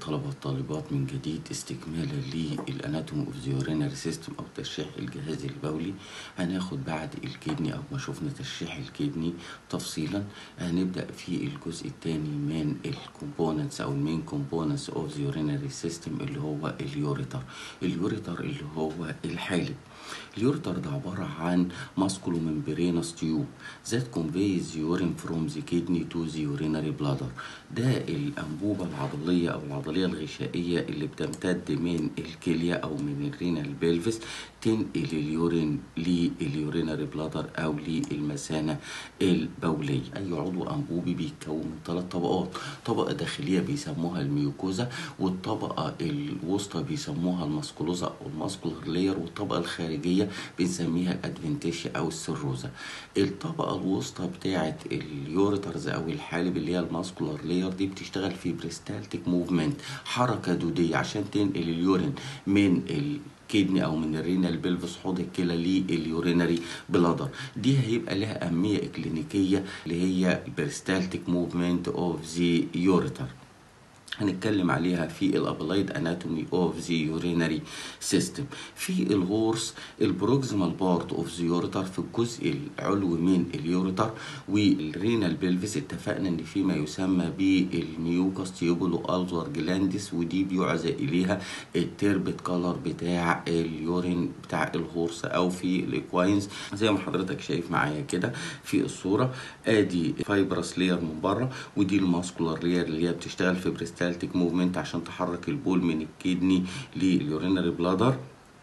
الطلبة والطالبات من جديد استكمالا للاناتومي اوف ذا يورينري سيستم او تشريح الجهاز البولي هناخد بعد الكدني او ما شفنا تشريح الكدني تفصيلا هنبدا في الجزء الثاني من الكومبوننتس او المين كومبوننتس اوف ذا يورينري سيستم اللي هو اليوريتر اليوريتر اللي هو الحالب اليوريتر ده عبارة عن ماسكولو ممبرينس تيوب that conveys urine from the kidney to the urinary bladder ده الأنبوبة العضلية أو العضلية الغشائية اللي بتمتد من الكلية أو من الرينال بيلفس تنقل اليورين لليورينري بلادر أو للمثانة البولية أي عضو أنبوبي بيتكون من ثلاث طبقات طبقة داخلية بيسموها الميوكوزا والطبقة الوسطى بيسموها الماسكولوزا أو الماسكولار لير والطبقة الخارجية بنسميها الادفنتيشيا او السيروزا الطبقه الوسطى بتاعه اليوريترز او الحالب اللي هي الماسكولار لير دي بتشتغل في بريستالتيك موفمنت حركه دوديه عشان تنقل اليورين من ال كدني او من الرينال بيلفس حوض الكلى لليورينري بلادر دي هيبقى لها اهميه اكلينيكيه اللي هي البريستالتيك موفمنت اوف ذا يوريتر هنتكلم عليها في الابلايد اناتومي اوف ذا يورينري سيستم في الهورس البروكسيمال بارت اوف ذا يوريتر في الجزء العلوي من اليوريتر والرينال بيلفيس اتفقنا ان في ما يسمى بالميوكاس تيوبولو الفر جلاندس ودي بيعزى اليها التربت كولر بتاع اليورين بتاع الهورس او في الاكواينز زي ما حضرتك شايف معايا كده في الصوره ادي فايبرس لير من بره ودي الماسكولار لير اللي هي بتشتغل في بريستال بريستالتيك موفمنت عشان تحرك البول من الكدني لليورينري بلادر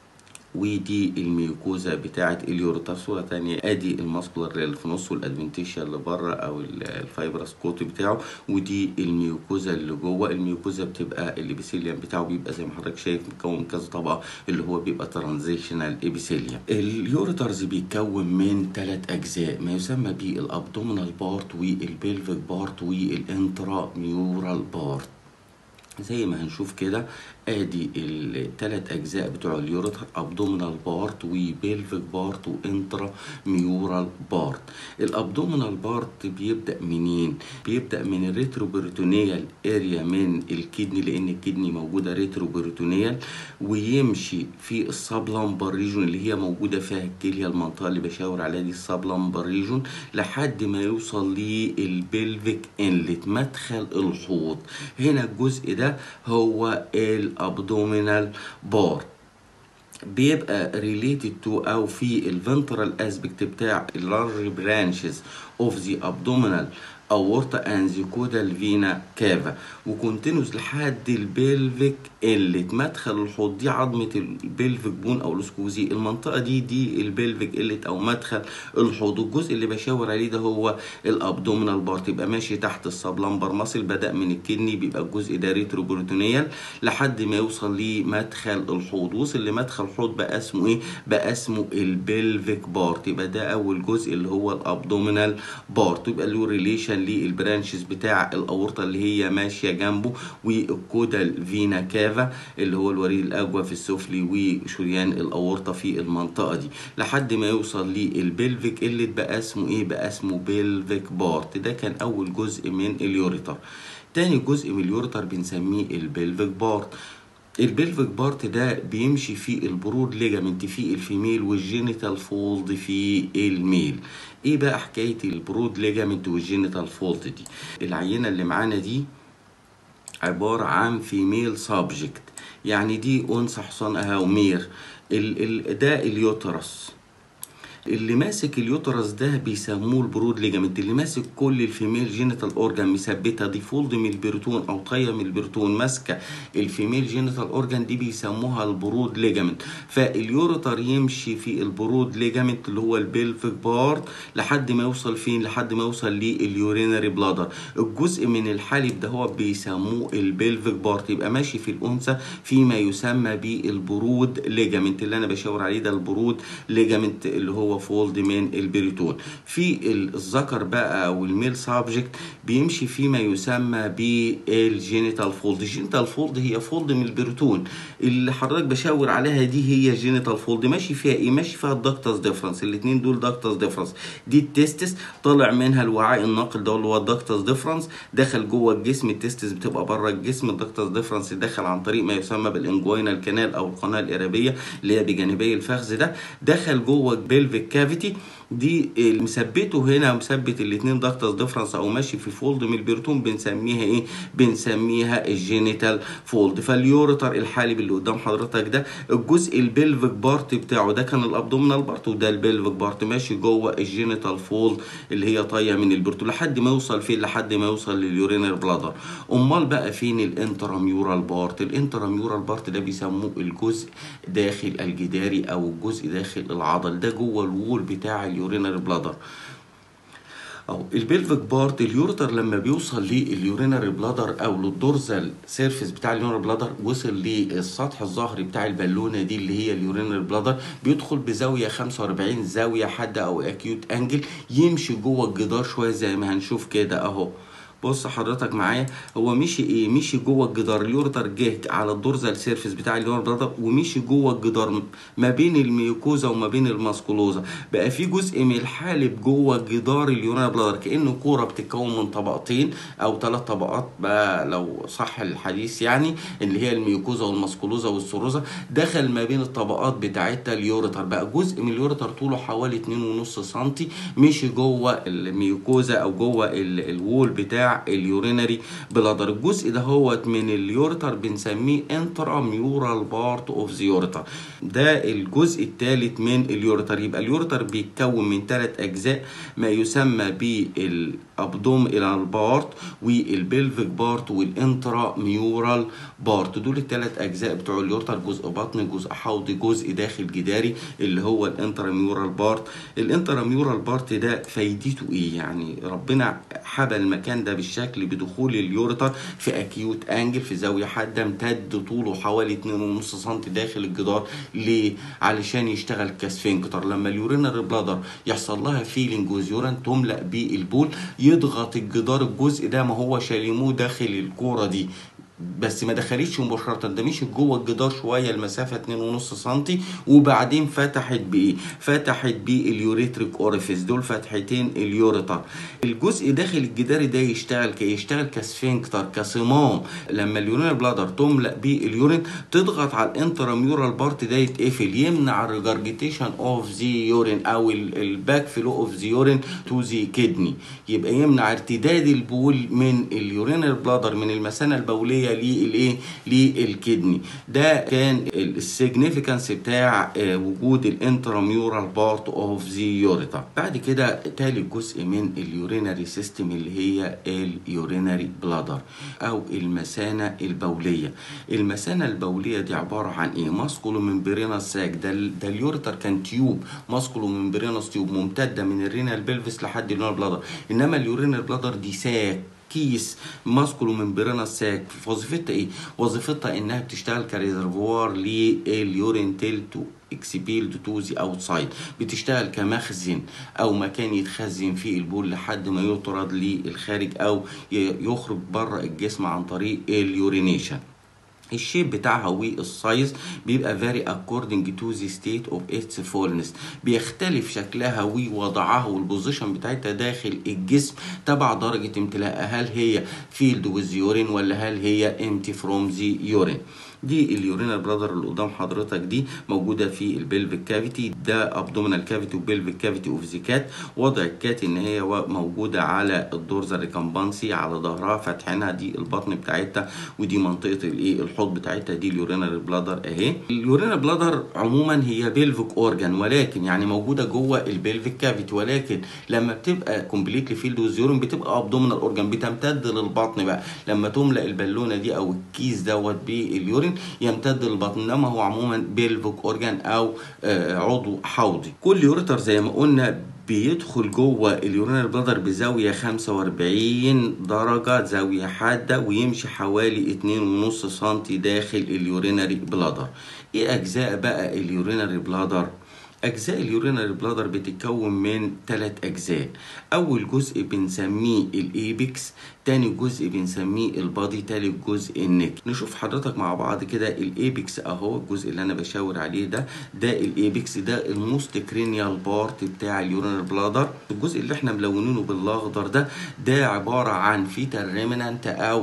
ودي الميوكوزا بتاعه اليوريتر صوره تانية ادي الماسكولار اللي في النص والادفنتيشيا اللي بره او الفايبرس كوت بتاعه ودي الميوكوزا اللي جوه الميوكوزا بتبقى الابيثيليوم بتاعه بيبقى زي ما حضرتك شايف مكون من كذا طبقه اللي هو بيبقى ترانزيشنال ابيثيليوم اليوريترز بيتكون من ثلاث اجزاء ما يسمى بالابدومينال بارت والبيلفيك بارت والانترا ميورال بارت زي ما هنشوف كده ادي الثلاث اجزاء بتوع اليوريتر ابدومينال بارت وبيلفيك بارت وانترا ميورال بارت الابدومينال بارت بيبدا منين بيبدا من الريتروبريتونيال اريا من الكدني لان الكدني موجوده ريتروبريتونيال ويمشي في السبلامبر ريجون اللي هي موجوده فيها الكليه المنطقه اللي بشاور عليها دي السبلامبر ريجون لحد ما يوصل للبلفيك انلت مدخل الحوض هنا الجزء ده هو الابدومينال بار بيبقى ريليتد تو او في الفنترال اسبكت بتاع اللارج برانشز اوف ذا ابدومينال اورتا اند ذا كودال فينا كافا وكونتينوس لحد البلفيك اللي مدخل الحوض دي عظمه البلفيك بون او الاسكوزي المنطقه دي دي البلفيك اللي او مدخل الحوض الجزء اللي بشاور عليه ده هو الابدومينال بارت يبقى ماشي تحت السبلمبر ماسل بدا من الكدني بيبقى الجزء ده ريتروبروتونيال لحد ما يوصل لمدخل الحوض وصل لمدخل الحوض بقى اسمه ايه بقى اسمه البلفيك بارت يبقى ده اول جزء اللي هو الابدومينال بارت يبقى له ريليشن للبرانشز بتاع الاورطه اللي هي ماشيه جنبه والكودال فينا كافا اللي هو الوريد الاجوف السفلي وشريان الاورطه في المنطقه دي لحد ما يوصل للبلفيك اللي بقى اسمه ايه بقى اسمه بلفيك بارت ده كان اول جزء من اليوريتر تاني جزء من اليوريتر بنسميه البلفيك بارت البلفيك بارت ده بيمشي في البرود ليجامنت في الفيميل والجينيتال فولد في الميل ايه بقى حكايه البرود ليجامنت والجينيتال فولد دي العينه اللي معانا دي عباره عن فيميل سابجكت يعني دي انثى حصان اهاومير ال ال ده اليوترس اللي ماسك اليوترس ده بيسموه البرود ليجامنت اللي ماسك كل الفيميل جينيتال اورجان مثبتها دي فولد من البرتون او طيه من البرتون ماسكه الفيميل جينيتال اورجان دي بيسموها البرود ليجامنت فاليوريتر يمشي في البرود ليجامنت اللي هو البلفيك بارت لحد ما يوصل فين لحد ما يوصل لليورينري بلادر الجزء من الحالب ده هو بيسموه البلفيك بارت يبقى ماشي في الانثى فيما يسمى بالبرود ليجامنت اللي انا بشاور عليه ده البرود ليجامنت اللي هو هو فولد من البريتون في الذكر بقى او الميل سابجكت بيمشي فيما يسمى بالجينيتال فولد الجينيتال فولد هي فولد من البريتون اللي حضرتك بشاور عليها دي هي جينيتال فولد ماشي فيها ايه ماشي فيها الدكتس ديفرنس الاثنين دول دكتس ديفرنس دي التستس طالع منها الوعاء الناقل ده اللي هو الدكتس ديفرنس دخل جوه الجسم التستس بتبقى بره الجسم الدكتس ديفرنس دخل عن طريق ما يسمى بالانجوينال كانال او القناه الارابيه اللي هي بجانبي الفخذ ده دخل جوه البلفيك كافيتي دي مثبته هنا مثبت الاثنين دكتس ديفرنس او ماشي في فولد من البرتون بنسميها ايه بنسميها الجينيتال فولد فاليوريتر الحالب اللي قدام حضرتك ده الجزء البلفيك بارت بتاعه ده كان الابدومينال بارت وده البلفيك بارت ماشي جوه الجينيتال فولد اللي هي طايه من البرتون لحد ما يوصل فين لحد ما يوصل لليورينر بلادر امال بقى فين الانتراميورال بارت الانتراميورال بارت ده بيسموه الجزء داخل الجداري او الجزء داخل العضل ده جوه الوول بتاع اليورينر بلادر او البلفيك بارت اليورتر لما بيوصل لليورينري بلادر او للدورزال سيرفيس بتاع اليورينري بلادر وصل للسطح الظهري بتاع البالونه دي اللي هي اليورينري بلادر بيدخل بزاويه 45 زاويه حاده او اكيوت انجل يمشي جوه الجدار شويه زي ما هنشوف كده اهو بص حضرتك معايا هو مشي ايه مشي جوه الجدار اليورتر جه على الدورزال سيرفيس بتاع اليورتر بلادر ومشي جوه الجدار ما بين الميوكوزا وما بين الماسكولوزا بقى في جزء من الحالب جوه جدار اليورينال بلادر كانه كوره بتتكون من طبقتين او ثلاث طبقات بقى لو صح الحديث يعني اللي هي الميوكوزا والماسكولوزا والسروزا دخل ما بين الطبقات بتاعتها اليوريتر بقى جزء من اليوريتر طوله حوالي 2.5 سم مشي جوه الميوكوزا او جوه الوول بتاع اليورينري بلادر الجزء ده هو من اليوريتر بنسميه انتراميورال بارت اوف ذا يوريتر ده الجزء الثالث من اليوريتر يبقى اليوريتر بيتكون من ثلاث اجزاء ما يسمى بالابدوم الى البارت والبلفيك بارت والانتراميورال بارت دول الثلاث اجزاء بتوع اليوريتر جزء بطني جزء حوضي جزء داخل جداري اللي هو الانتراميورال بارت الانتراميورال بارت ده فايدته ايه يعني ربنا حبى المكان ده بالشكل بدخول اليوريتر في اكيوت انجل في زاويه حاده امتد طوله حوالي 2.5 سم داخل الجدار ليه علشان يشتغل كاسفنكتر لما اليورينر بلادر يحصل لها فيلينج وزيوران تملا بالبول يضغط الجدار الجزء ده ما هو شاليموه داخل الكوره دي بس ما دخلتش مباشرة ده مشي جوه الجدار شوية المسافة 2.5 سم وبعدين فتحت بإيه؟ فتحت باليوريتريك أوريفيس دول فتحتين اليوريتر الجزء داخل الجدار ده يشتغل كي يشتغل كسفنكتر كصمام لما اليورين بلادر تملأ باليورين تضغط على الانتراميورال بارت ده يتقفل يمنع الريجرجيتيشن اوف ذا يورين او الباك فلو اوف ذا يورين تو ذا كدني يبقى يمنع ارتداد البول من اليورين بلادر من المثانة البولية للايه للكدني ده كان السيجنيفيكانس بتاع وجود الانتراميورال بارت اوف ذا يوريتا بعد كده تالت جزء من اليورينري سيستم اللي هي اليورينري بلادر او المثانه البوليه المثانه البوليه دي عباره عن ايه ماسكولو ممبرينس ساك ده ده اليوريتر كان تيوب ماسكولو ممبرينس تيوب ممتده من الرينال بلفس لحد اليورينال بلادر انما اليورينال بلادر دي ساك كيس ماسكولو ممبرينا ساك وظيفتها ايه وظيفتها انها بتشتغل كريزرفوار لليورين تيل تو اكسبيلد تو ذا اوتسايد بتشتغل كمخزن او مكان يتخزن فيه البول لحد ما يطرد للخارج او يخرج بره الجسم عن طريق اليورينيشن الشيب بتاعها والسايز بيبقى فاري according to the state of its fullness بيختلف شكلها ووضعها والبوزيشن بتاعتها داخل الجسم تبع درجة امتلاءها هل هي فيلد with urine ولا هل هي empty from the urine دي اليورينال برادر اللي قدام حضرتك دي موجوده في البلفيك كافيتي ده ابدومينال كافيتي وبلفيك كافيتي اوف ذا كات وضع الكات ان هي موجوده على الدورزال ريكامبانسي على ظهرها فاتحينها دي البطن بتاعتها ودي منطقه الايه الحوض بتاعتها دي اليورينال بلادر اهي اليورينال بلادر عموما هي بلفيك اورجان ولكن يعني موجوده جوه البلفيك كافيتي ولكن لما بتبقى كومبليتلي فيلد وزيورين بتبقى ابدومينال اورجان بتمتد للبطن بقى لما تملا البالونه دي او الكيس دوت باليورين يمتد للبطن انما هو عموما بيلفيك اورجان او عضو حوضي كل يوريتر زي ما قلنا بيدخل جوه اليورينال بلادر بزاوية 45 درجة زاوية حادة ويمشي حوالي 2.5 سم داخل اليورينري بلادر ايه اجزاء بقى اليورينري بلادر أجزاء اليورينري بلادر بتتكون من ثلاث أجزاء أول جزء بنسميه الإيبكس تاني جزء بنسميه البادي تالت جزء النك نشوف حضرتك مع بعض كده الإيبكس أهو الجزء اللي أنا بشاور عليه ده ده الإيبكس ده الموست كرينيال بارت بتاع اليورينري بلادر الجزء اللي احنا ملونينه بالأخضر ده ده عبارة عن فيتال ريمنانت أو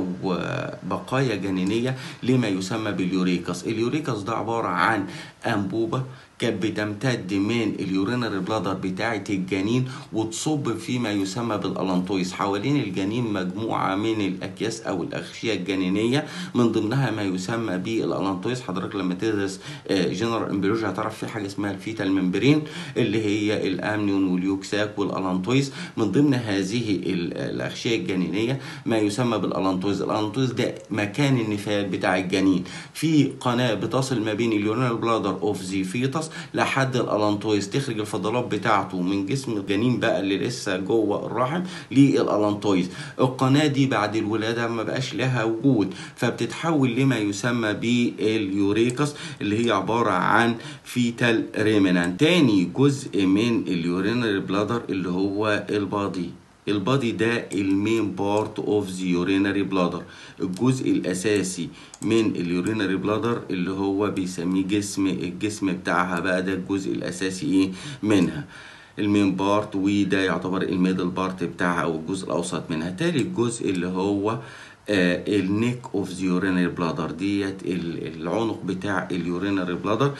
بقايا جنينية لما يسمى باليوريكاس اليوريكاس ده عبارة عن أنبوبة كانت بتمتد من اليورينري بلادر بتاعة الجنين وتصب فيما يسمى بالالانتويس حوالين الجنين مجموعة من الأكياس أو الأغشية الجنينية من ضمنها ما يسمى بالالانتويس حضرتك لما تدرس جنرال امبريولوجي هتعرف في حاجة اسمها الفيتال ممبرين اللي هي الأمنيون واليوكساك والالانتويس من ضمن هذه الأغشية الجنينية ما يسمى بالالانتويس الالانتويس ده مكان النفايات بتاع الجنين في قناة بتصل ما بين اليورينري بلادر اوف ذا فيتس لحد الالانتويز تخرج الفضلات بتاعته من جسم الجنين بقى اللي لسه جوه الرحم للالانتويز القناه دي بعد الولاده ما بقاش لها وجود فبتتحول لما يسمى باليوريكس اللي هي عباره عن فيتال ريمنان تاني جزء من اليورينري بلادر اللي هو البادي البادي ده المين بارت اوف ذا يورينري بلادر الجزء الاساسي من اليورينري بلادر اللي هو بيسميه جسم الجسم بتاعها بقى ده الجزء الاساسي ايه منها المين بارت وده يعتبر الميدل بارت بتاعها او الجزء الاوسط منها تالت جزء اللي هو آه النيك اوف ذا يورينري بلادر ديت العنق بتاع اليورينري بلادر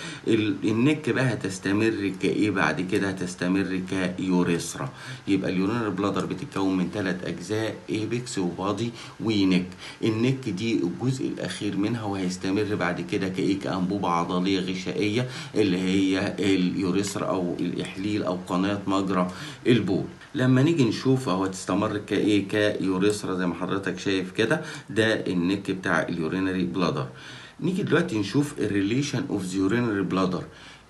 النيك بقى هتستمر كايه بعد كده هتستمر كيوريثرا يبقى اليورينري بلادر بتتكون من ثلاث اجزاء ايبكس وبادي ونيك النيك دي الجزء الاخير منها وهيستمر بعد كده كايه كانبوبه عضليه غشائيه اللي هي اليوريثرا او الاحليل او قناه مجرى البول لما نيجي نشوف اهو تستمر كايه كيوريثرا زي ما حضرتك شايف كده ده النك بتاع اليورينري بلادر نيجي دلوقتي نشوف الريليشن اوف ذا يورينري بلادر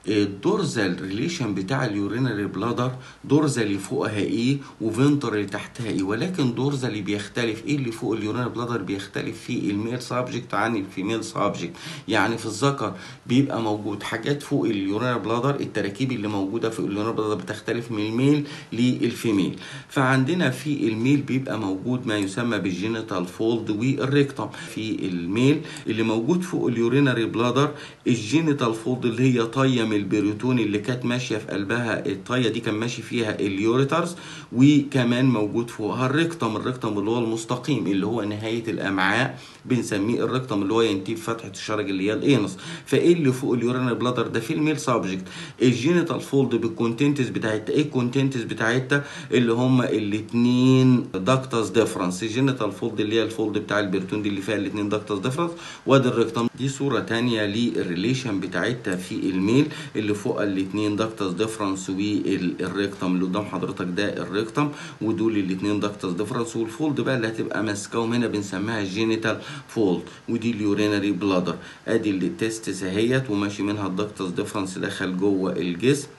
الدورزال ريليشن بتاع اليورينري بلادر دورزال اللي فوقها ايه وفنتر اللي تحتها ايه ولكن دورزال اللي بيختلف ايه اللي فوق اليورينري بلادر بيختلف فيه الميل سابجكت عن الفيميل سابجكت يعني في الذكر بيبقى موجود حاجات فوق اليورينري بلادر التراكيب اللي موجوده في اليورينري بلادر بتختلف من الميل للفيميل فعندنا في الميل بيبقى موجود ما يسمى بالجينيتال فولد والريكتم في الميل اللي موجود فوق اليورينري بلادر الجينيتال فولد اللي هي طيه من البريتون اللي كانت ماشيه في قلبها الطيه دي كان ماشي فيها اليوريترز وكمان موجود فوقها الريكتم الريكتم اللي هو المستقيم اللي هو نهايه الامعاء بنسميه الريكتم اللي هو ينتهي بفتحه الشرج اللي هي الانس فايه اللي فوق اليورينري بلادر ده في الميل سبجكت الجينيتال فولد بالكونتنتس بتاعتها ايه الكونتنتس بتاعتها اللي هم الاثنين داكتس ديفرنس الجينيتال فولد اللي هي الفولد بتاع البريتون دي اللي فيها الاثنين داكتس ديفرنس وادي الريكتم دي صوره ثانيه للريليشن بتاعتها في الميل اللي فوق الاثنين داكتس ديفرنس والريكتم اللي قدام حضرتك ده الريكتم ودول الاثنين داكتس ديفرنس والفولد بقى اللي هتبقى ماسكاهم هنا بنسميها الجينيتال فولد ودي اليورينري بلادر ادي التستس اهيت وماشي منها الداكتس ديفرنس دخل جوه الجسم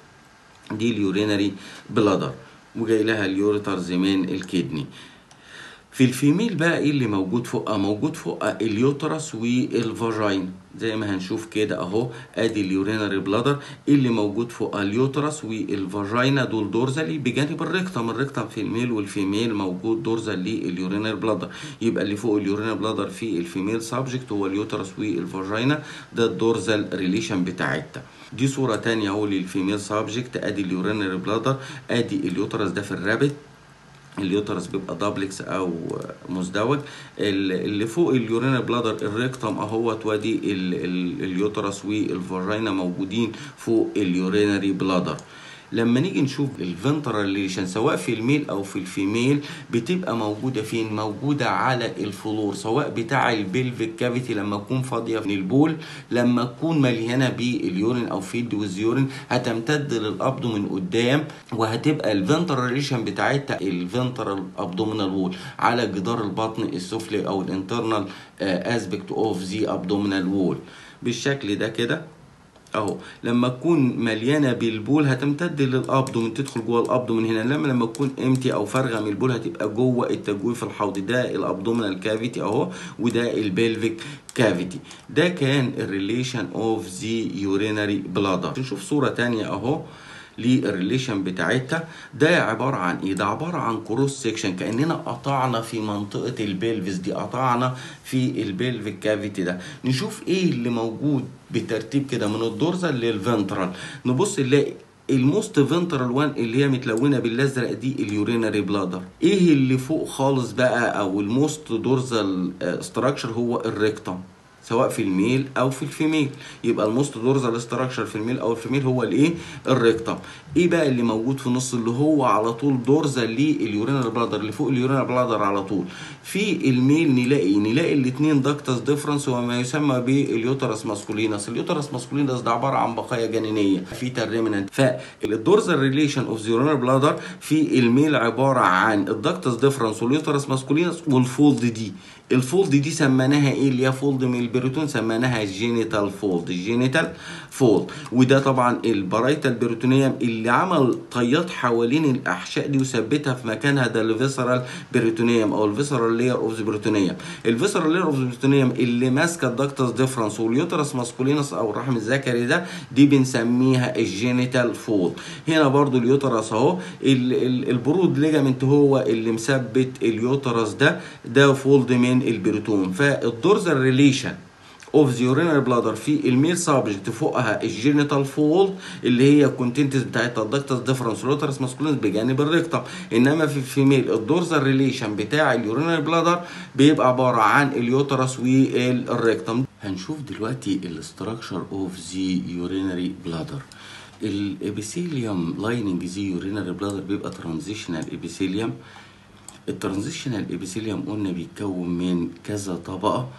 دي اليورينري بلادر وجاي لها اليوريترز من الكدني في الفيميل بقى ايه اللي موجود فوقها موجود فوقها اليوترس والفاجين زي ما هنشوف كده اهو ادي اليورينري بلادر اللي موجود فوقها اليوترس والفاجينا دول دورزالي بجانب الريكتم الريكتم في الميل والفيميل موجود دورزال لليورينري بلادر يبقى اللي فوق اليورينري بلادر في الفيميل سبجكت هو اليوترس والفاجينا ده الدورزال ريليشن بتاعتها دي صوره تانية اهو للفيميل سبجكت ادي اليورينري بلادر ادي اليوترس ده في الرابت اليوترس بيبقى دابلكس او مزدوج اللي فوق اليورينا بلادر الريكتم اهوت وادي اليوترس والفاجينا موجودين فوق اليورينري بلادر لما نيجي نشوف الفنترال ريليشن سواء في الميل او في الفيميل بتبقى موجوده فين موجوده على الفلور سواء بتاع البلفيك كافيتي لما تكون فاضيه من البول لما تكون مليانه باليورين او فيلد والزيورين هتمتد للابدو من قدام وهتبقى الفنترال ريليشن بتاعتها الفنترال ابدومينال وول على جدار البطن السفلي او الانترنال اسبكت اوف ذا ابدومينال وول بالشكل ده كده اهو لما تكون مليانه بالبول هتمتد للابدومن تدخل جوه الابدومن هنا لما لما تكون امتي او فارغه من البول هتبقى جوه التجويف الحوضي ده الابدومينال كافيتي اهو وده البلفيك كافيتي ده كان الريليشن اوف ذا يورينري بلادر نشوف صوره تانية اهو للريليشن بتاعتها ده عباره عن ايه ده عباره عن كروس سيكشن كاننا قطعنا في منطقه البلفس دي قطعنا في البلفيك كافيتي ده نشوف ايه اللي موجود بترتيب كده من الدورزال للفنترال نبص نلاقي الموست فنترال وان اللي هي متلونه بالازرق دي اليورينري بلادر ايه اللي فوق خالص بقى او الموست دورزال ستراكشر هو الريكتم سواء في الميل او في الفيميل يبقى الموست دورزال ستراكشر في الميل او الفيميل هو الايه الريكتم ايه بقى اللي موجود في النص اللي هو على طول دورزال لليورينال بلادر اللي فوق اليورينال بلادر على طول في الميل نلاقي نلاقي الاثنين داكتس ديفرنس وما يسمى باليوترس ماسكولينس اليوترس ماسكولينس ده عباره عن بقايا جنينيه في ترمينانت فالدورزال ريليشن اوف ذا يورينال بلادر في الميل عباره عن الداكتس ديفرنس واليوترس ماسكولينس والفولد دي الفولد دي سميناها ايه اللي هي فولد من البريتون سميناها جينيتال فولد الجينيتال فولد وده طبعا البرايتال بيروتونيوم اللي عمل طيات حوالين الاحشاء دي وثبتها في مكانها ده الفيسرال بيروتونيوم او الفيسرال لير اوف ذا بيروتونيوم الفيسرال لير اوف ذا بيروتونيوم اللي ماسكه الدكتس ديفرنس واليوترس ماسكولينس او الرحم الذكري ده دي بنسميها الجينيتال فولد هنا برضو اليوترس اهو البرود ليجامنت هو اللي مثبت اليوترس ده ده فولد من البريتون فالدورزال ريليشن اوف ذا يورينال بلادر في الميل سابجكت فوقها الجينيتال فولد اللي هي الكونتنتس بتاعتها الدكتس ديفرنس لوترس ماسكولينس بجانب الريكتم انما في الفيميل الدورزال ريليشن بتاع اليورينال بلادر بيبقى عباره عن اليوترس والريكتم هنشوف دلوقتي الاستراكشر اوف ذا يورينري بلادر الابيثيليوم لايننج ذا يورينري بلادر بيبقى ترانزيشنال ابيثيليوم الترانزيشنال ابيثيليوم قلنا بيتكون من كذا طبقه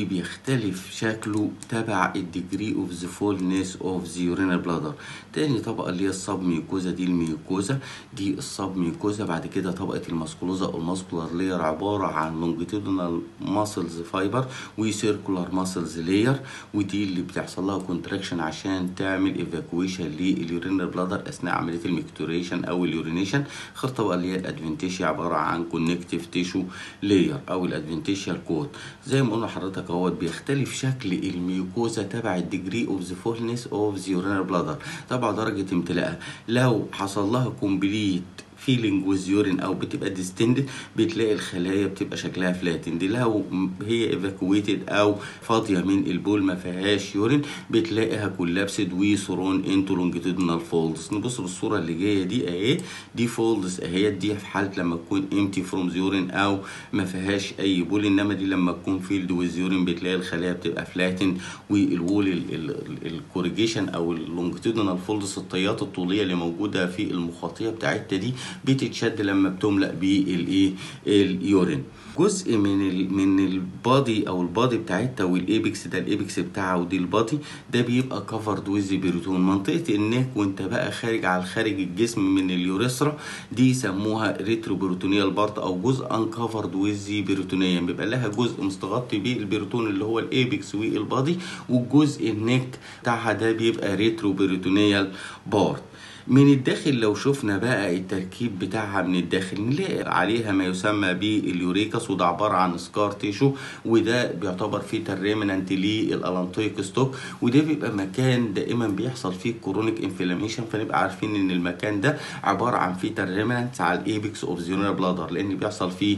وبيختلف شكله تبع الديجري اوف ذا فولنس اوف ذا يورينال بلادر تاني طبقه اللي هي الصب ميوكوزا دي الميوكوزا دي الصب ميوكوزا بعد كده طبقه الماسكولوزا او الماسكولار لير عباره عن لونجيتودينال ماسلز فايبر وسيركولار ماسلز لير ودي اللي بتحصل لها كونتراكشن عشان تعمل ايفاكويشن لليورينال بلادر اثناء عمليه الميكتوريشن او اليورينيشن اخر طبقه اللي هي الادفنتيشيا عباره عن كونكتيف تيشو لاير او الادفنتيشيال كود زي ما قلنا حضرتك اهوت بيختلف شكل الميوكوزا تبع الديجري اوف ذا فولنس اوف ذا يورينال بلادر تبع درجه امتلاءها لو حصل لها كومبليت فيلينج ويز يورين او بتبقى ديستندد بتلاقي الخلايا بتبقى شكلها فلاتند لو هي ايفاكويتد او فاضيه من البول ما فيهاش يورين بتلاقيها كولابسد وثرون انتو لونجيتودينال فولدز نبص للصوره اللي جايه دي اهي دي فولدز اهي دي في حاله لما تكون امتي فروم يورين او ما فيهاش اي بول انما دي لما تكون فيلد ويز يورين بتلاقي الخلايا بتبقى فلاتند والوول الكوريجيشن او اللونجيتودينال فولدز الطيات الطوليه اللي موجوده في المخاطيه بتاعتها دي بتتشد لما بتملأ بالايه اليورين جزء من ال من البادي او البادي بتاعتها والايبكس ده الايبكس بتاعها ودي البادي ده بيبقى كفرد ويز بيروتون منطقه النك وانت بقى خارج على خارج الجسم من اليوريثرا دي يسموها ريترو بيروتونيال بارت او جزء انكفرد ويز بيروتونيا بيبقى لها جزء مستغطي بالبيروتون اللي هو الايبكس والبادي والجزء النك بتاعها ده بيبقى ريترو بيروتونيال بارت من الداخل لو شفنا بقى التركيب بتاعها من الداخل نلاقي عليها ما يسمى باليوريكاس وده عباره عن سكار تيشو وده بيعتبر فيه ترمينانت للالانتويك ستوك وده بيبقى مكان دائما بيحصل فيه كرونيك انفلاميشن فنبقى عارفين ان المكان ده عباره عن فيه ترمينانت على الايبكس اوف زيونال بلادر لان بيحصل فيه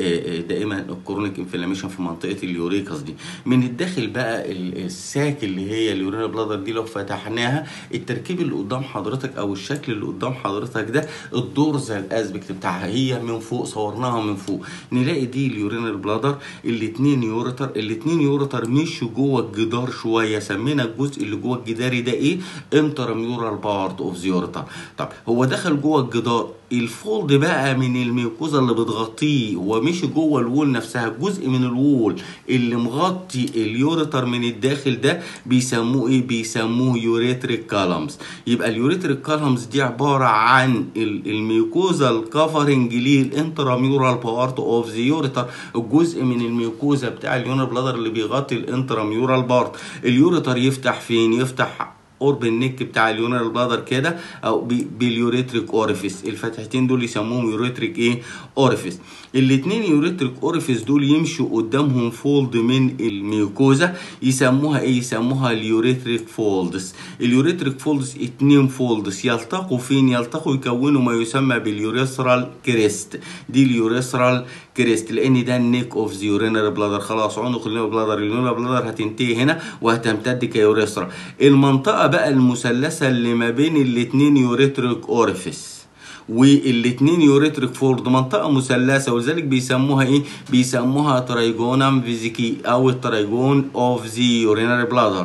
دائما الكرونيك انفلاميشن في منطقه اليوريكاس دي من الداخل بقى الساك اللي هي اليورينال بلادر دي لو فتحناها التركيب اللي قدام حضرتك او الشكل اللي قدام حضرتك ده الدورزال اسبكت بتاعها هي من فوق صورناها من فوق نلاقي دي اليورينال بلادر الاتنين يوريتر الاتنين يوريتر مشوا جوه الجدار شويه سمينا الجزء اللي جوه الجداري ده ايه انترميورال بارت اوف يوريتر طب هو دخل جوه الجدار الفولد بقى من الميوكوزا اللي بتغطيه ومشي جوه الوول نفسها جزء من الوول اللي مغطي اليوريتر من الداخل ده بيسموه ايه بيسموه يوريتريك كالمز يبقى اليوريتريك كالمز دي عباره عن الميوكوزا الكفرنج ليه الانتراميورال بارت اوف ذا يوريتر الجزء من الميوكوزا بتاع اليونر بلادر اللي بيغطي الانتراميورال بارت اليوريتر يفتح فين يفتح قرب النك بتاع اليورينال بلادر كده او باليوريتريك اوريفيس الفتحتين دول يسموهم يوريتريك ايه اوريفيس الاتنين يوريتريك اوريفيس دول يمشوا قدامهم فولد من الميوكوزا يسموها ايه يسموها اليوريتريك فولدز اليوريتريك فولدز اتنين فولدز يلتقوا فين يلتقوا يكونوا ما يسمى باليوريثرال كريست دي اليوريثرال كريست لان ده النيك اوف ذا يورينري بلادر خلاص عنق اليورينري بلادر اليورينري بلادر هتنتهي هنا وهتمتد كيوريثرا المنطقه بقى المثلثه اللي ما بين الاتنين يوريتريك اوريفيس والاتنين يوريتريك فولد منطقه مثلثه ولذلك بيسموها ايه بيسموها ترايجونم فيزيكي او الترايجون اوف ذا يورينري بلادر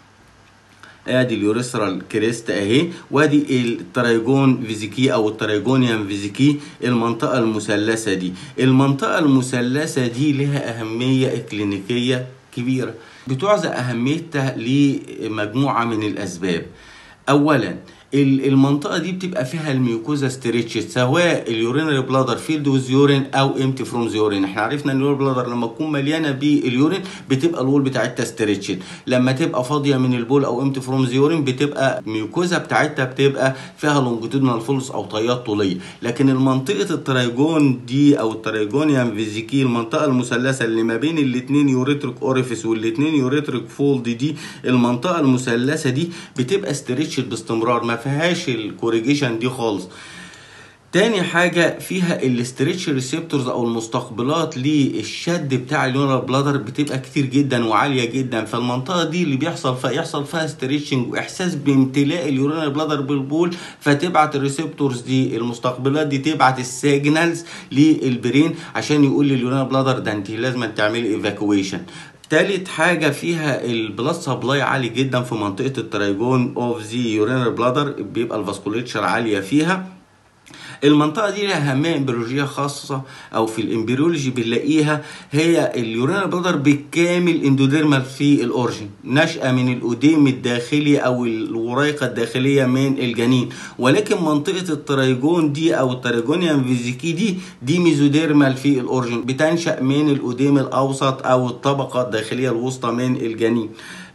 ادي اليوريثرال كريست اهي وادي الترايجون فيزيكي او الترايجونيان فيزيكي المنطقه المثلثه دي المنطقه المثلثه دي لها اهميه اكلينيكيه كبيره بتعزى اهميتها لمجموعه من الاسباب اولا المنطقة دي بتبقى فيها الميوكوزا ستريتش سواء اليورينري بلادر فيلد ويز يورين او امتي فروم يورين احنا عرفنا ان اليورين بلادر لما تكون مليانة باليورين بتبقى الوول بتاعتها ستريتش لما تبقى فاضية من البول او امتي فروم يورين بتبقى الميوكوزا بتاعتها بتبقى فيها لونجيتودنال فولس او طيات طولية لكن المنطقة الترايجون دي او الترايجونيان فيزيكي المنطقة المثلثة اللي ما بين الاتنين يوريتريك اوريفيس والاتنين يوريتريك فولد دي المنطقة المثلثة دي بتبقى ستريتش باستمرار ما فيهاش الكوريجيشن دي خالص تاني حاجة فيها الاستريتش ريسبتورز او المستقبلات للشد بتاع اليونر بلادر بتبقى كتير جدا وعالية جدا فالمنطقة دي اللي بيحصل فيها يحصل فيها ستريتشنج واحساس بامتلاء اليورينال بلادر بالبول فتبعت الريسبتورز دي المستقبلات دي تبعت السيجنالز للبرين عشان يقول لليورينال بلادر ده انت لازم تعملي ايفاكويشن تالت حاجة فيها البلاد سبلاي عالي جدا في منطقة الترايجون اوف ذا يورينال بلادر بيبقى الفاسكوليتشر عالية فيها المنطقة دي لها أهمية امبريولوجية خاصة أو في الامبريولوجي بنلاقيها هي اليورينال بلادر بالكامل اندوديرمال في الأورجن نشأة من الأوديم الداخلي أو الورايقة الداخلية من الجنين ولكن منطقة الترايجون دي أو الترايجونيان فيزيكي دي دي ميزوديرمال في الأورجن بتنشأ من الأوديم الأوسط أو الطبقة الداخلية الوسطى من الجنين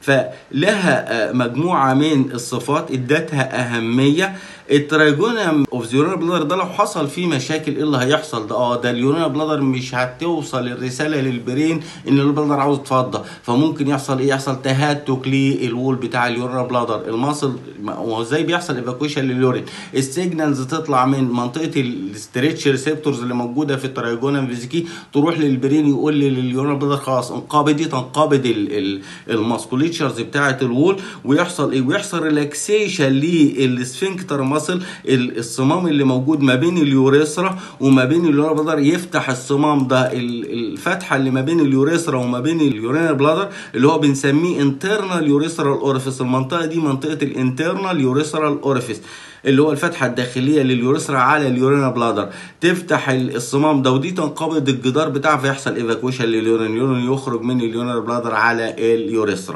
فلها مجموعة من الصفات ادتها أهمية الترايجونيوم اوف ذا يورينال بلادر ده لو حصل فيه مشاكل ايه اللي هيحصل ده اه ده اليورينال بلادر مش هتوصل الرساله للبرين ان البلادر عاوز يتفضى فممكن يحصل ايه يحصل تهتك للوول بتاع اليورينال بلادر المصل هو ازاي بيحصل ايفاكويشن لليورين السيجنالز تطلع من منطقه الاستريتش ريسبتورز اللي موجوده في الترايجونيوم فيزيكي تروح للبرين يقول لليورينال بلادر خلاص انقبضي تنقبض الماسكوليتشرز بتاعه الوول ويحصل ايه ويحصل ريلاكسيشن للسفنكتر ماسل الصمام اللي موجود ما بين اليوريثرا وما بين اليورينال بلادر يفتح الصمام ده الفتحه اللي ما بين اليوريثرا وما بين اليورينال بلادر اللي هو بنسميه انترنال يوريثرال اوريفيس المنطقه دي منطقه الانترنال يوريثرال اوريفيس اللي هو الفتحه الداخليه لليوريثرا على اليورينال بلادر تفتح الصمام ده ودي تنقبض الجدار بتاعها فيحصل ايفاكويشن لليورين اليورين يخرج من اليورينال بلادر على اليوريثرا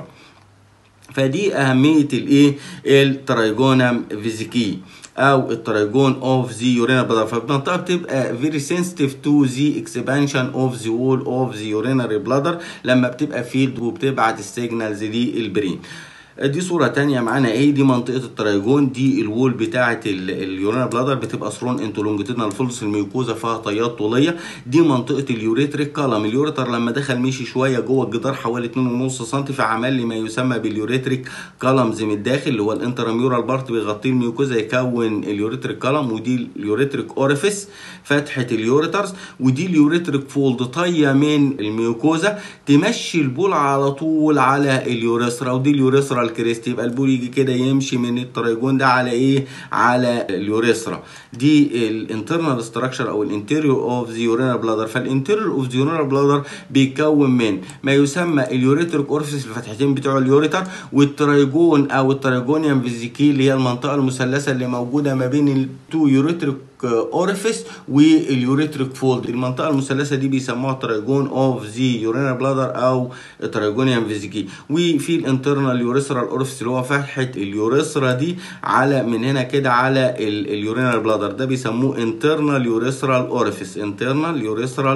فدي اهميه الايه الترايجونم فيزيكي او الترايجون اوف ذا يورينال بلادر فالمنطقه بتبقى فيري سنسيتيف تو ذا اكسبانشن اوف ذا وول اوف ذا يورينال بلادر لما بتبقى فيلد وبتبعت السيجنالز للبرين دي صورة تانية معانا ايه دي منطقة الترايجون دي الوول بتاعة اليورينال بلادر بتبقى ثرون انتو لونجيتودنال فولس الميوكوزا فيها طيات طولية دي منطقة اليوريتريك كالم اليوريتر لما دخل مشي شوية جوه الجدار حوالي 2.5 سم فعمل لي ما يسمى باليوريتريك كالمز من الداخل اللي هو الانتراميورال بارت بيغطيه الميوكوزا يكون اليوريتريك كالم ودي اليوريتريك اوريفيس فتحة اليوريترز ودي اليوريتريك فولد طية من الميوكوزا تمشي البول على طول على اليوريثرا ودي اليوريثرا الكريست يبقى البول يجي كده يمشي من الترايجون ده على ايه على اليوريثرا دي الانترنال ستراكشر او الانتيريور اوف ذا يورينال بلادر فالانتيريور اوف ذا يورينال بلادر بيتكون من ما يسمى اليوريتريك اورفيس الفتحتين بتوع اليوريتر والترايجون او الترايجونيوم فيزيكي اللي هي المنطقه المثلثه اللي موجوده ما بين التو يوريتريك اوريفيس واليوريتريك فولد المنطقه المثلثه دي بيسموها ترايجون اوف ذا يورينال بلادر او ترايجونيوم فيزيكي وفي الانترنال يوريثرال اوريفيس اللي هو فتحه اليوريثرا دي على من هنا كده على اليورينال بلادر ده بيسموه انترنال يوريثرال اوريفيس انترنال يوريثرال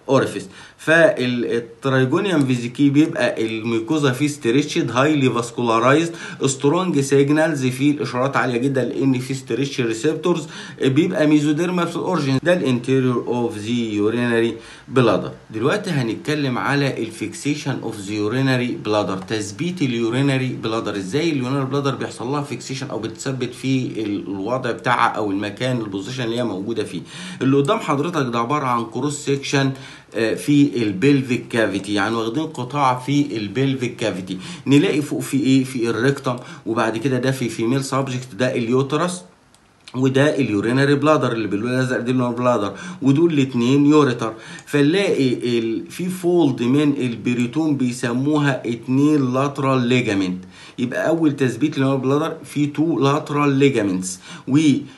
اوريفيس فالترايجونيوم فيزيكي بيبقى الميكوزا فيه ستريتشد هايلي فاسكولارايزد سترونج سيجنالز فيه الاشارات عاليه جدا لان فيه ستريتش ريسبتورز بيبقى ميزوديرما في الاورجن ده الانتيريور اوف ذا يورينري بلادر دلوقتي هنتكلم على الفيكسيشن اوف ذا يورينري بلادر تثبيت اليورينري بلادر ازاي اليورينري بلادر بيحصل لها فيكسيشن او بتثبت في الوضع بتاعها او المكان البوزيشن اللي هي موجوده فيه اللي قدام حضرتك ده عباره عن كروس سيكشن في البلفيك كافيتي يعني واخدين قطاع في البلفيك كافيتي نلاقي فوق في ايه في الريكتم وبعد كده ده في فيميل سبجكت ده اليوترس وده اليورينري بلادر اللي باللون الازرق دي اليورينري بلادر ودول الاثنين يوريتر فنلاقي ال... في فولد من البريتون بيسموها اتنين لاترال ليجامنت يبقى اول تثبيت لليورينري بلادر في تو لاترال ليجامنتس و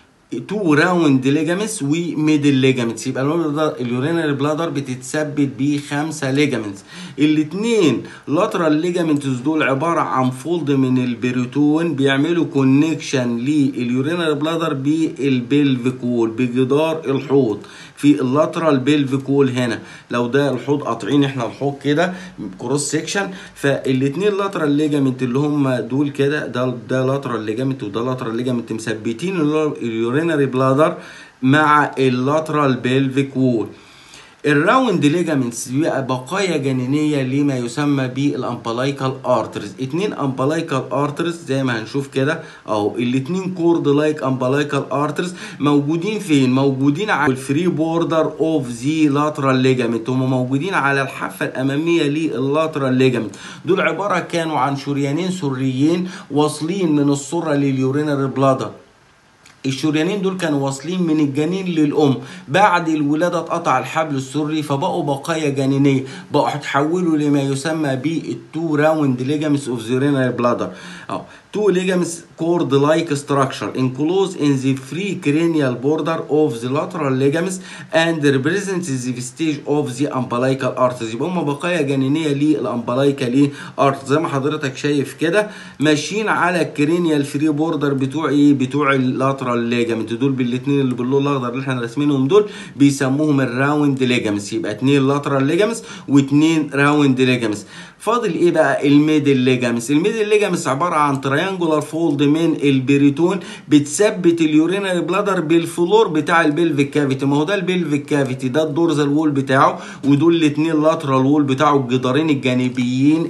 تو راوند ليجامنتس وميدل ليجامنتس يبقى اليورينري بلادر بتتثبت بخمسه ليجامنتس الاثنين لاترال ليجامنتس دول عباره عن فولد من البريتون بيعملوا كونكشن لليورينري بلادر بالبلفيكول بجدار الحوض في اللاترال بلفيكول هنا لو ده الحوض قاطعين احنا الحوض كده كروس سيكشن فالاثنين لاترال ليجامنت اللي هم دول كده ده ده لاترال ليجامنت وده لاترال ليجامنت مثبتين اليورينري بلادر مع اللاترال بلفيك وول الراوند ليجامنتس بيبقى بقايا جنينيه لما يسمى بالامبلايكال ارترز اتنين امبلايكال ارترز زي ما هنشوف كده اهو الاتنين كورد لايك امبلايكال ارترز موجودين فين موجودين على الفري بوردر اوف ذا لاترال ليجامنت هم موجودين على الحافه الاماميه لللاترال ليجامنت دول عباره كانوا عن شريانين سريين واصلين من السره لليورينري بلادر الشريانين دول كانوا واصلين من الجنين للام بعد الولاده اتقطع الحبل السري فبقوا بقايا جنينيه بقوا هتحولوا لما يسمى بالتو راوند ليجامنتس اوف ذا بلادر اه two ligaments cord like structure enclosed in the free cranial border of the lateral ligaments and represents the stage of the umbilical arteries يبقى هم بقايا جنينيه للامبلايكال ارت زي ما حضرتك شايف كده ماشيين على الكرينيال فري بوردر بتوع ايه بتوع اللاترال ليجامنت دول بالاثنين اللي باللون الاخضر اللي احنا راسمينهم دول بيسموهم الراوند ليجامنتس يبقى اثنين لاترال ليجامنتس واثنين راوند ليجامنتس فاضل ايه بقى الميدل ليجامنتس الميدل ليجامنتس عباره عن تريانجولار فولد من البريتون بتثبت اليورينري بلادر بالفلور بتاع البلفيك كافيتي ما هو ده البلفيك كافيتي ده الدورزال وول بتاعه ودول الاثنين لاترال وول بتاعه الجدارين الجانبيين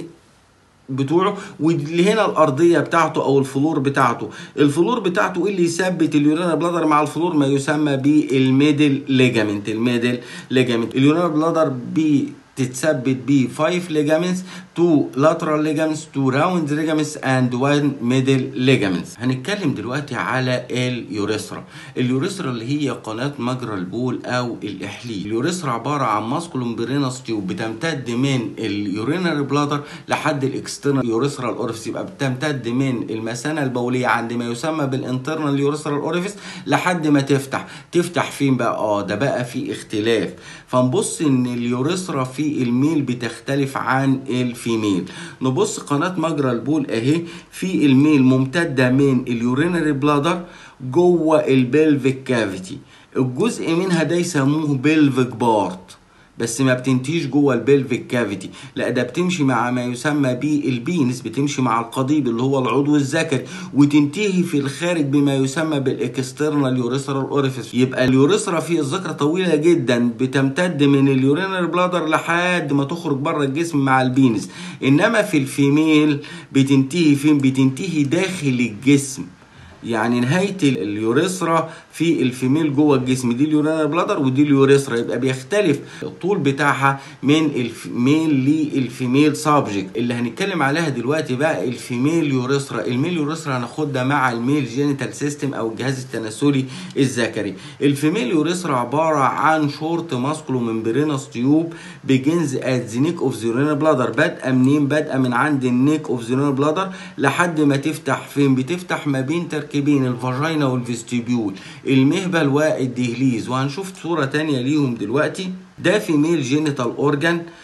بتوعه واللي هنا الارضيه بتاعته او الفلور بتاعته الفلور بتاعته اللي يثبت اليورينال بلادر مع الفلور ما يسمى بالميدل ليجامنت الميدل ليجامنت اليورينال بلادر بي تتثبت ب 5 ligaments 2 lateral ligaments 2 round ligaments and 1 middle ligaments هنتكلم دلوقتي على اليوريثرا اليوريثرا اللي هي قناة مجرى البول او الاحليل اليوريثرا عبارة عن ماسكولوم برينس تيوب بتمتد من اليورينري بلادر لحد الاكسترنال يوريثرال اورفيس يبقى بتمتد من المثانة البولية عند ما يسمى بالانترنال يوريثرال اورفيس لحد ما تفتح تفتح فين بقى اه ده بقى في اختلاف فنبص ان اليوريثرا في الميل بتختلف عن الفيميل نبص قناة مجرى البول اهي في الميل ممتدة من اليورينري بلادر جوه البلفيك كافيتي الجزء منها ده يسموه بلفيك بارت بس ما بتنتهيش جوه البلفيك كافيتي لا ده بتمشي مع ما يسمى بالبينس بتمشي مع القضيب اللي هو العضو الذكري وتنتهي في الخارج بما يسمى بالاكسترنال يوريثرال اوريفيس يبقى اليوريثرا في الذكر طويله جدا بتمتد من اليورينري بلادر لحد ما تخرج بره الجسم مع البينس انما في الفيميل بتنتهي فين بتنتهي داخل الجسم يعني نهايه اليوريثرا في الفيميل جوه الجسم دي اليورينال بلادر ودي اليوريثرا يبقى بيختلف الطول بتاعها من الفيميل للفيميل سابجكت اللي هنتكلم عليها دلوقتي بقى الفيميل يوريثرا الميل يوريثرا هناخدها مع الميل جينيتال سيستم او الجهاز التناسلي الذكري الفيميل يوريثرا عباره عن شورت ماسكولو ممبرينس تيوب بيجنز ات ذا نيك اوف ذا بلادر بادئه منين بادئه من عند النيك اوف ذا بلادر لحد ما تفتح فين بتفتح ما بين تركيبين الفاجينا والفيستيبيول المهبل والدهليز وهنشوف صورة تانية ليهم دلوقتي ده فيميل جينيتال اورجان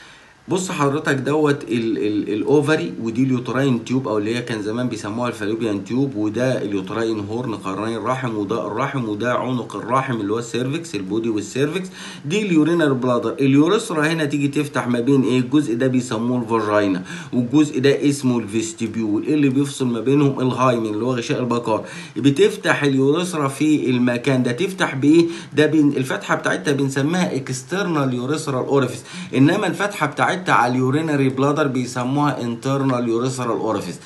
بص حضرتك دوت ال- ال- الاوفري ودي اليوتراين تيوب او اللي هي كان زمان بيسموها الفالوبيان تيوب وده اليوتراين هورن قرني الرحم وده الرحم وده عنق الرحم اللي هو السيرفكس البودي والسيرفكس دي اليورينال بلادر اليوريثرا هنا تيجي تفتح ما بين ايه الجزء ده بيسموه الفاجينا والجزء ده اسمه الفيستيبيول اللي بيفصل ما بينهم الهايمن اللي هو غشاء البقار بتفتح اليوريثرا في المكان ده تفتح بايه ده بين الفتحه بتاعتها بنسميها اكسترنال يوريثرال اوريفيس انما الفتحه بتاعتها على اليورينري بلادر بيسموها انترنال يوريثرال اوريفيس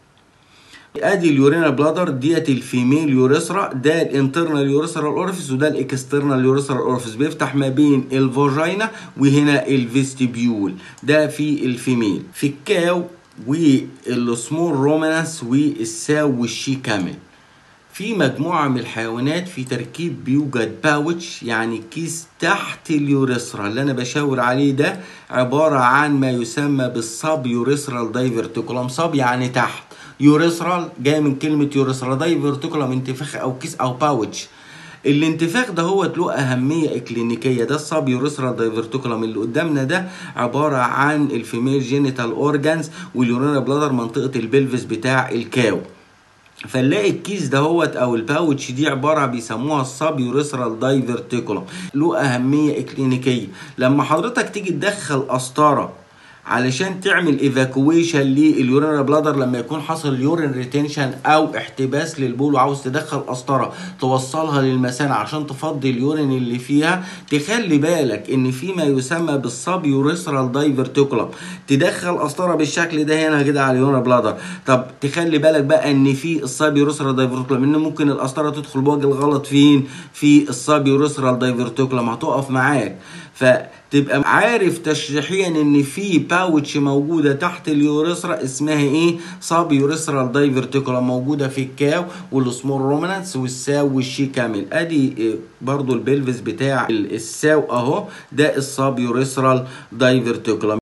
ادي اليورينال بلادر ديت الفيميل يوريثرا ده الانترنال يوريثرال اوريفيس وده الاكسترنال يوريثرال اوريفيس بيفتح ما بين الفاجينا وهنا الفيستيبيول ده في الفيميل في الكاو والسمول رومانس والساو والشي كامل في مجموعة من الحيوانات في تركيب بيوجد باوتش يعني كيس تحت اليوريثرا اللي أنا بشاور عليه ده عبارة عن ما يسمى بالصاب يوريثرال دايفرتيكولم صاب يعني تحت يوريثرال جاي من كلمة يوريثرا دايفرتيكولم انتفاخ أو كيس أو باوتش الانتفاخ ده هو له أهمية إكلينيكية ده الصاب يوريثرال دايفرتيكولم اللي قدامنا ده عبارة عن الفيميل جينيتال أورجانز واليورينا بلادر منطقة البلفس بتاع الكاو فنلاقي الكيس دهوت او الباوتش دي عباره بيسموها السب يوريثرال دايفرتيكولم له اهميه اكلينيكيه لما حضرتك تيجي تدخل قسطره علشان تعمل ايفاكويشن لليورينال بلادر لما يكون حصل يورين ريتنشن او احتباس للبول وعاوز تدخل قسطره توصلها للمثانه عشان تفضي اليورين اللي فيها تخلي بالك ان في ما يسمى بالسب يوريثرال دايفرتيكولم تدخل قسطره بالشكل ده هنا كده على اليورينال بلادر طب تخلي بالك بقى ان في السب يوريثرال دايفرتيكولم ان ممكن القسطره تدخل بوجه الغلط فين في السب يوريثرال دايفرتيكولم هتقف معاك فتبقى عارف تشريحيا ان في باوتش موجوده تحت اليوريثرا اسمها ايه صاب يوريثرال دايفرتيكولم موجوده في الكاو والسمول رومانانس والساو والشي كامل ادي إيه برضو البلفس بتاع الساو اهو ده الصاب يوريثرال دايفرتيكولم